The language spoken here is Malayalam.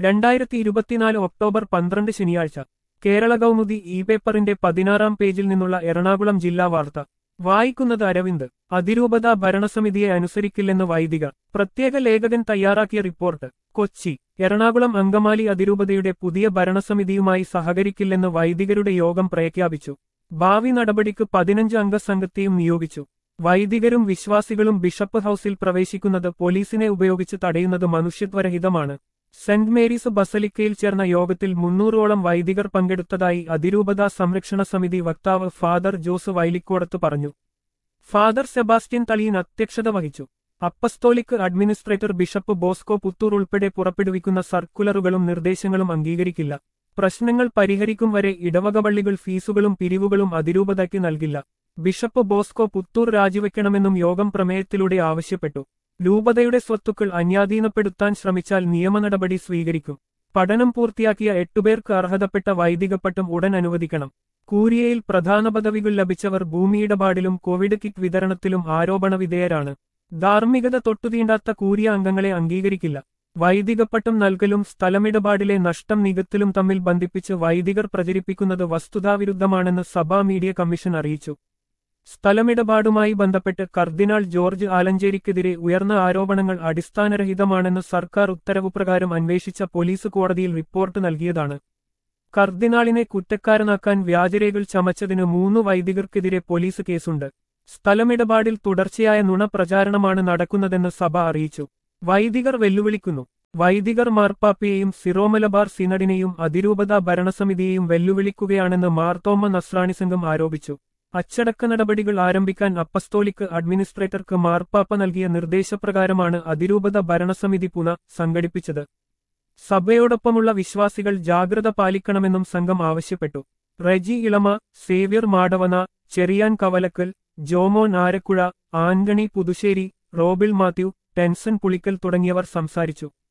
രണ്ടായിരത്തി ഇരുപത്തിനാല് ഒക്ടോബർ പന്ത്രണ്ട് ശനിയാഴ്ച കേരള കൗമുദി ഇ പേപ്പറിന്റെ പതിനാറാം പേജിൽ നിന്നുള്ള എറണാകുളം ജില്ലാ വാർത്ത വായിക്കുന്നത് അരവിന്ദ് അതിരൂപത ഭരണസമിതിയെ അനുസരിക്കില്ലെന്ന് വൈദികർ പ്രത്യേക ലേഖകൻ തയ്യാറാക്കിയ റിപ്പോർട്ട് കൊച്ചി എറണാകുളം അങ്കമാലി അതിരൂപതയുടെ പുതിയ ഭരണസമിതിയുമായി സഹകരിക്കില്ലെന്ന് വൈദികരുടെ യോഗം പ്രഖ്യാപിച്ചു ഭാവി നടപടിക്ക് പതിനഞ്ച് അംഗ സംഘത്തെയും നിയോഗിച്ചു വൈദികരും വിശ്വാസികളും ബിഷപ്പ് ഹൌസിൽ പ്രവേശിക്കുന്നത് പോലീസിനെ ഉപയോഗിച്ച് തടയുന്നത് മനുഷ്യത്വരഹിതമാണ് സെന്റ് മേരീസ് ബസലിക്കയിൽ ചേർന്ന യോഗത്തിൽ മുന്നൂറോളം വൈദികർ പങ്കെടുത്തതായി അതിരൂപതാ സംരക്ഷണ സമിതി വക്താവ് ഫാദർ ജോസ് വൈലിക്കോടത്ത് പറഞ്ഞു ഫാദർ സെബാസ്റ്റ്യൻ തളിയൻ അധ്യക്ഷത വഹിച്ചു apostolic administrator bishop Bosco Puthur ഉൾപ്പെടെ പുറപ്പെടുവിക്കുന്ന സർക്കുലറുകളും നിർദ്ദേശങ്ങളും അംഗീകരിക്കില്ല പ്രശ്നങ്ങൾ പരിഹരിക്കും വരെ ഇടവകപള്ളികൾ ഫീസുകളും പിരിവുകളും അതിരൂപതയ്ക്ക് നൽകില്ല ബിഷപ്പ് ബോസ്കോ പുത്തൂർ രാജിവെക്കണമെന്നും യോഗം പ്രമേയത്തിലൂടെ ആവശ്യപ്പെട്ടു രൂപതയുടെ സ്വത്തുക്കൾ അന്യാധീനപ്പെടുത്താൻ ശ്രമിച്ചാൽ നിയമനടപടി സ്വീകരിക്കും പഠനം പൂർത്തിയാക്കിയ എട്ടുപേർക്ക് അർഹതപ്പെട്ട വൈദികപ്പട്ടം ഉടൻ അനുവദിക്കണം കൂരിയയിൽ പ്രധാന പദവികൾ ലഭിച്ചവർ ഭൂമിയിടപാടിലും കോവിഡ് കിറ്റ് വിതരണത്തിലും ആരോപണ വിധേയരാണ് ധാർമ്മികത തൊട്ടുതീണ്ടാത്ത കൂരിയ അംഗങ്ങളെ അംഗീകരിക്കില്ല വൈദികപ്പട്ടം നൽകലും സ്ഥലമിടപാടിലെ നഷ്ടം നികത്തിലും തമ്മിൽ ബന്ധിപ്പിച്ച് വൈദികർ പ്രചരിപ്പിക്കുന്നത് വസ്തുതാവിരുദ്ധമാണെന്ന് സഭാ മീഡിയ കമ്മീഷൻ അറിയിച്ചു സ്ഥലമിടപാടുമായി ബന്ധപ്പെട്ട് കർദിനാൾ ജോർജ് ആലഞ്ചേരിക്കെതിരെ ഉയർന്ന ആരോപണങ്ങൾ അടിസ്ഥാനരഹിതമാണെന്ന് സർക്കാർ ഉത്തരവ് പ്രകാരം അന്വേഷിച്ച പോലീസ് കോടതിയിൽ റിപ്പോർട്ട് നൽകിയതാണ് കർദിനാളിനെ കുറ്റക്കാരനാക്കാൻ വ്യാജരേഖകൾ ചമച്ചതിന് മൂന്ന് വൈദികർക്കെതിരെ പോലീസ് കേസുണ്ട് സ്ഥലമിടപാടിൽ തുടർച്ചയായ നുണപ്രചാരണമാണ് നടക്കുന്നതെന്ന് സഭ അറിയിച്ചു വൈദികർ വെല്ലുവിളിക്കുന്നു വൈദികർ മാർപ്പാപ്പയെയും സിറോമലബാർ സിനഡിനെയും അതിരൂപതാ ഭരണസമിതിയെയും വെല്ലുവിളിക്കുകയാണെന്ന് മാർത്തോമ നസ്രാണി സംഘം ആരോപിച്ചു അച്ചടക്ക നടപടികൾ ആരംഭിക്കാൻ അപ്പസ്തോലിക് അഡ്മിനിസ്ട്രേറ്റർക്ക് മാർപ്പാപ്പ നൽകിയ നിർദ്ദേശപ്രകാരമാണ് അതിരൂപത ഭരണസമിതി പുന സംഘടിപ്പിച്ചത് സഭയോടൊപ്പമുള്ള വിശ്വാസികൾ ജാഗ്രത പാലിക്കണമെന്നും സംഘം ആവശ്യപ്പെട്ടു Reji Ilama Xavier Madavana Cherian Kavalakkal Jomon Arakkuzha Antony Puthussery Robil Mathew Tenson Pulickal തുടങ്ങിയവർ സംസാരിച്ചു